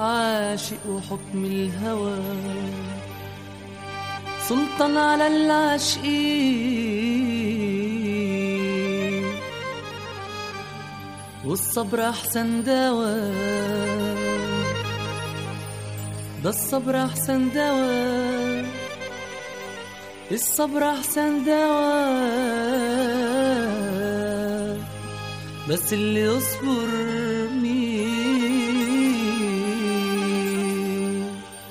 عاشق وحكم الهوى سلطان على العاشقين والصبر أحسن دواء ده الصبر أحسن دواء الصبر أحسن دواء بس اللي يصبر مين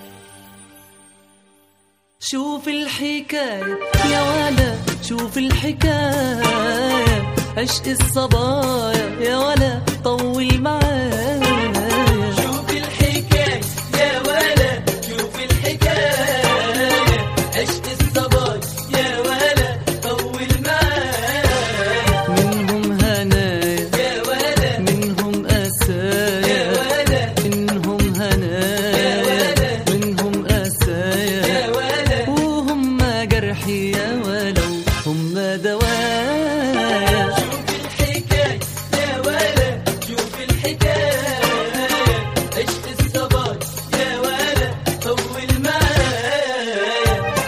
شوف الحكاية يا ولا شوف الحكاية عشق الصبايا يا ولا طول معايا شوف الحكاية يا ولا شوف الحكاية عشق الصبايا يا ولا طول معايا منهم هنايا يا ولا منهم أسايا يا ولا منهم هنايا منهم أسايا يا ولا وهم جرحي يا ولو هم دوايا شوف الحكاية يا ولا شوف الحكاية عشق الصبايا يا ولا طول معايا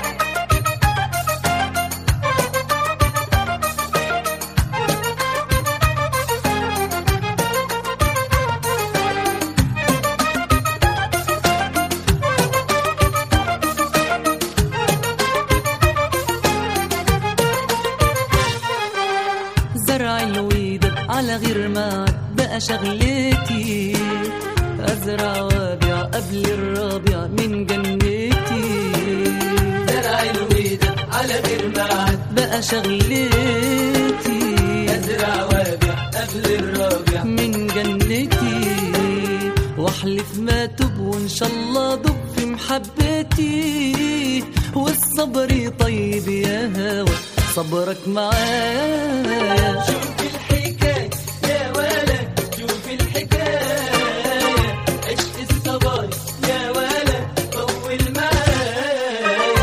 زرع الويدة على غير ما بقى شغلتي أزرع وابيع قبل الربيع من جنتي زرع الويدة على غير معاد بقى شغلتي أزرع وابيع قبل الربيع من جنتي واحلف ما تب وان شاء الله دب في محبتي والصبر طيب يا هوى صبرك معايا شوف الحكاية يا ولد شوف الحكاية عشق الصبايا يا ولد طول معايا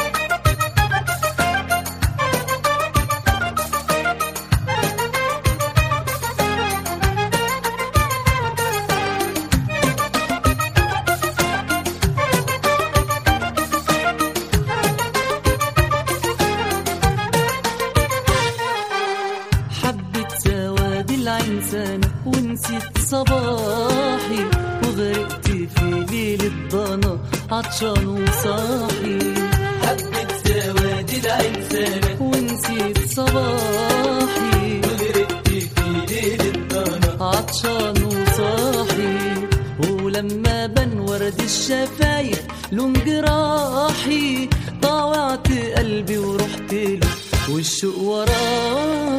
حبة سواد العنسانة ونسيت صباحي وغرقت في ليل الضنا عطشان وصاحي حبة سواد العنسانة ونسيت صباحي وغرقت في ليل الضنا عطشان وصاحي ولما بن ورد الشفايف لون جراحي طاوعت قلبي ورحت له والشوق وراه